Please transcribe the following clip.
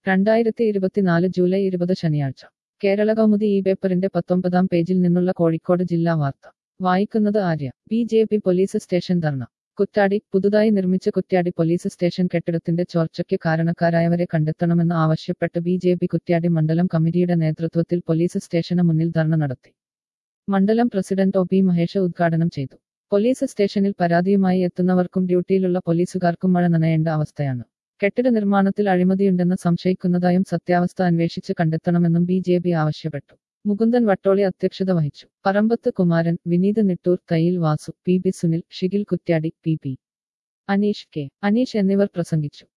രണ്ടായിരത്തി ഇരുപത്തിനാല് ജൂലൈ ഇരുപത് ശനിയാഴ്ച കേരള കൗമുദി ഈ പേപ്പറിന്റെ പത്തൊമ്പതാം പേജിൽ നിന്നുള്ള കോഴിക്കോട് ജില്ലാ വാർത്ത വായിക്കുന്നത് Arya B J P police station dharna Kuttiadi പുതുതായി നിർമ്മിച്ച കുറ്റ്യാടി പോലീസ് സ്റ്റേഷൻ കെട്ടിടത്തിന്റെ ചോർച്ചയ്ക്ക് കാരണക്കാരായവരെ കണ്ടെത്തണമെന്ന് ആവശ്യപ്പെട്ട് ബി ജെ പി കുറ്റ്യാടി മണ്ഡലം കമ്മിറ്റിയുടെ നേതൃത്വത്തിൽ പോലീസ് സ്റ്റേഷന് മുന്നിൽ ധർണ നടത്തി മണ്ഡലം പ്രസിഡന്റ് ഒ പി മഹേഷ് ഉദ്ഘാടനം ചെയ്തു പോലീസ് സ്റ്റേഷനിൽ പരാതിയുമായി എത്തുന്നവർക്കും ഡ്യൂട്ടിയിലുള്ള പോലീസുകാർക്കും മഴ നനയേണ്ട അവസ്ഥയാണ് കെട്ടിട നിർമ്മാണത്തിൽ അഴിമതിയുണ്ടെന്ന് സംശയിക്കുന്നതായും സത്യാവസ്ഥ അന്വേഷിച്ച് കണ്ടെത്തണമെന്നും ബി ജെ പി ആവശ്യപ്പെട്ടു മുകുന്ദൻ വട്ടോളി അധ്യക്ഷത വഹിച്ചു Parambath Kumaran Vineeth Nittoor Thayyil Vasu P B Sunil Shigil Kuttiadi P P Aneesh K Aneesh എന്നിവർ പ്രസംഗിച്ചു